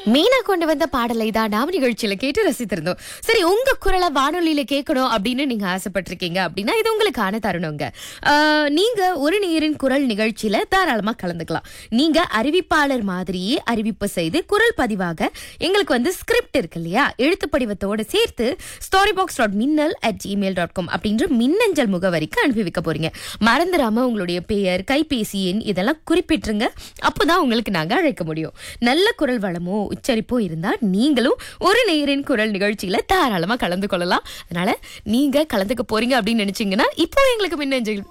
மீனா கொண்டு வந்த பாடலை தான் நாம நிகழ்ச்சியில கேட்டு ரசித்திருந்தோம் சரி உங்க குரலை வானொலியில கேட்கணும் அப்படின்னு நீங்க ஆசைப்பட்டிருக்கீங்க அப்படின்னா இது உங்களுக்கான தருணங்க ஆஹ், நீங்க ஒரு நேரின் குரல் நிகழ்ச்சியில தாராளமா கலந்துக்கலாம் நீங்க அறிவிப்பாளர் மாதிரியே அறிவிப்பு செய்து குரல் பதிவாக எங்களுக்கு வந்து ஸ்கிரிப்ட் இருக்கு இல்லையா எழுத்து படிவத்தோட சேர்த்து story box dot Minnal at Gmail dot com அப்படின்ற மின்னஞ்சல் முகவரிக்கு அனுப்பி வைக்க போறீங்க மறந்துடாம உங்களுடைய பெயர் கைபேசி எண் இதெல்லாம் குறிப்பிட்டுருங்க அப்போதான் உங்களுக்கு நாங்க அழைக்க முடியும் நல்ல குரல் வளமோ உச்சரிப்போ இருந்தா நீங்களும் ஒரு நேரின் குரல் நிகழ்ச்சியில தாராளமா கலந்து கொள்ளலாம் அதனால நீங்க கலந்துக்க போறீங்க அப்படின்னு நினைச்சீங்கன்னா இப்போ எங்களுக்கு மின்னஞ்சல்